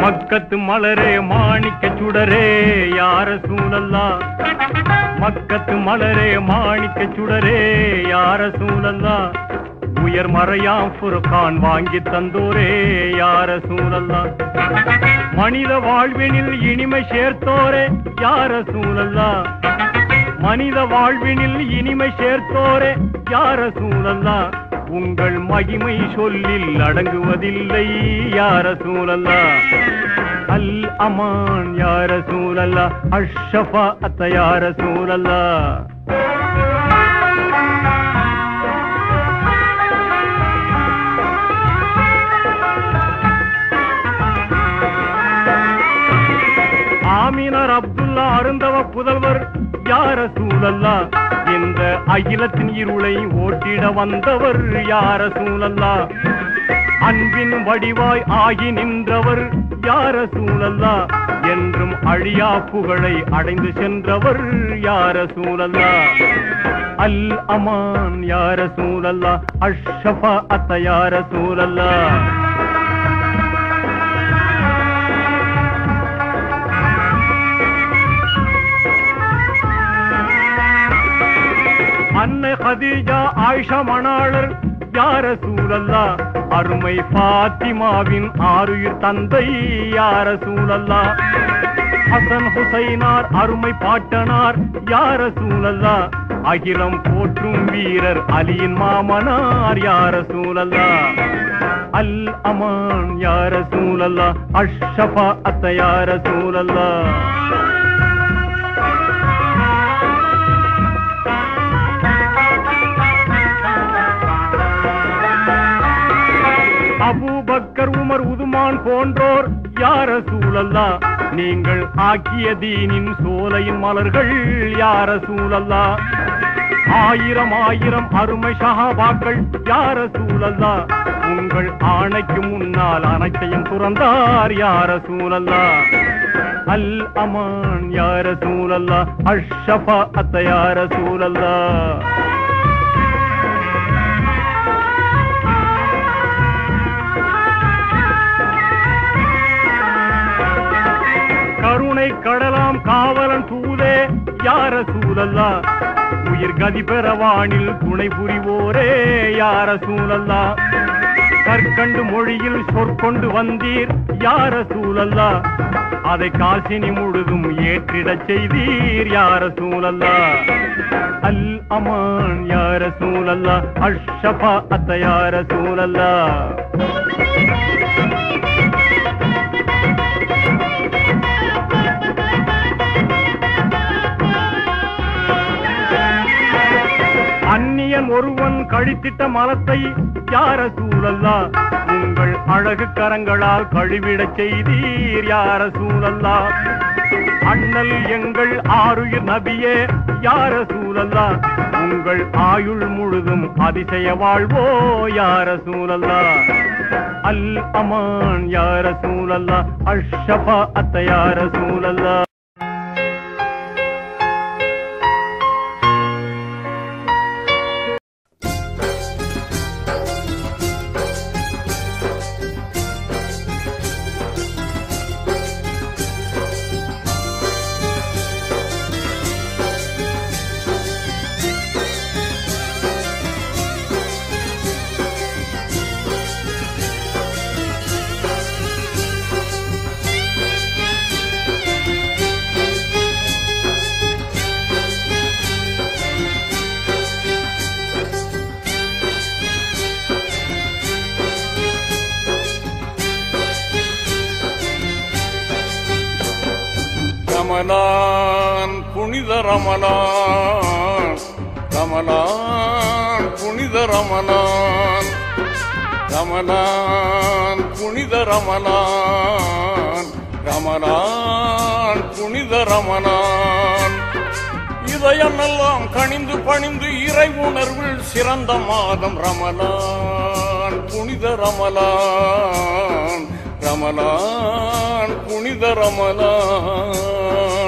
மக்கத்து மலரே மாணிக்க சுடரே யார சூழல்லா மக்கத்து மலரே மாணிக்க சுடரே யார சூழல்லா உயர் மறையாம் புறக்கான் வாங்கி தந்தோரே யார சூழல்லா மனித வாழ்வினில் இனிமை சேர்த்தோரே யார சூழல்லா மனித வாழ்வினில் இனிமை சேர்த்தோரே யார சூழல்லா உங்கள் மகிமை சொல்லில் அடங்குவதில்லை யார சூழல்லா அல் அமான் யார சூழல்லா அஷ்ஷஃபா அத்த யார சூழல்லா ஆமீனர் அப்துல்லா அருந்தவ புதல்வர் யார சூழல்லா இந்த அகிலத்தின் இருளை ஓட்டிட வந்தவர் யார சூழல்லா அன்பின் வடிவாய் ஆகி நின்றவர் யார சூழல்லா என்றும் அழியா புகழை அடைந்து சென்றவர் யார சூழல்லா அல் அமான் யார சூழல்லா அஷ்ஷஃபா அத்த யார சூழல்லா அன்னை கதீஜா ஆயிஷா மணாளர் யார சூழல்லா அருமை பாத்திமாவின் ஆறுயிர் தந்தை யார சூழல்லா ஹசன் ஹுசைனார் அருமை பாட்டனார் யார சூழல்லா அகிலம் போற்றும் வீரர் அலியின் மாமனார் யார சூழல்லா அல் அமான் யார சூழல்லா அஷ்ஷஃபா அத்த யார சூழல்லா அபூபக்கர் உமர் உதுமான் போன்றோர் யார சூழல்லா நீங்கள் ஆக்கிய தீனின் சோலையின் மலர்கள் யார சூழல்லா ஆயிரம் ஆயிரம் அருமை சஹாபாக்கள் யார சூழல்லா உங்கள் ஆணைக்கு முன்னால் அனைத்தையும் துறந்தார் யார சூழல்லா அல் அமான் யார சூழல்லா அஷ்ஷஃபா அத்த யார சூழல்லா கருணை கடலாம் காவலன் தூதே யார சூழல்லா உயிர் கதி பெற வானில் துணை புரிவோரே யார சூழல்லா கற்கண்டு மொழியில் சொற்கொண்டு வந்தீர் யார சூழல்லா அதை காசினி முழுதும் ஏற்றிடச் செய்தீர் யார சூழல்லா அல் அமான் யார சூழல்லா அஷ்ஷபா அத்த யார சூழல்லா அந்நியன் ஒருவன் கழித்திட்ட மலத்தை யார சூழல்லா உங்கள் அழகு கரங்களால் கழுவிடச் செய்தீர் யார சூழல்லா அண்ணல் எங்கள் ஆருயிர் நபியே யார சூழல்லா உங்கள் ஆயுள் முழுதும் அதிசய வாழ்வோ யார சூழல்லா அல் அமான் யார சூழல்லா அஷ்ஷபா அத்த யார சூழல்லா ரமலான் புனித ரமலான் ரமலான் புனித ரமலான் ரமலான் புனித ரமலான் ரமலான் புனித ரமலான் இதயம் எல்லாம் கனிந்து பணிந்து இறை உணர்வில் சிறந்த மாதம் ரமலான் புனித ரமலான் ரமலான் புனித ரமலான்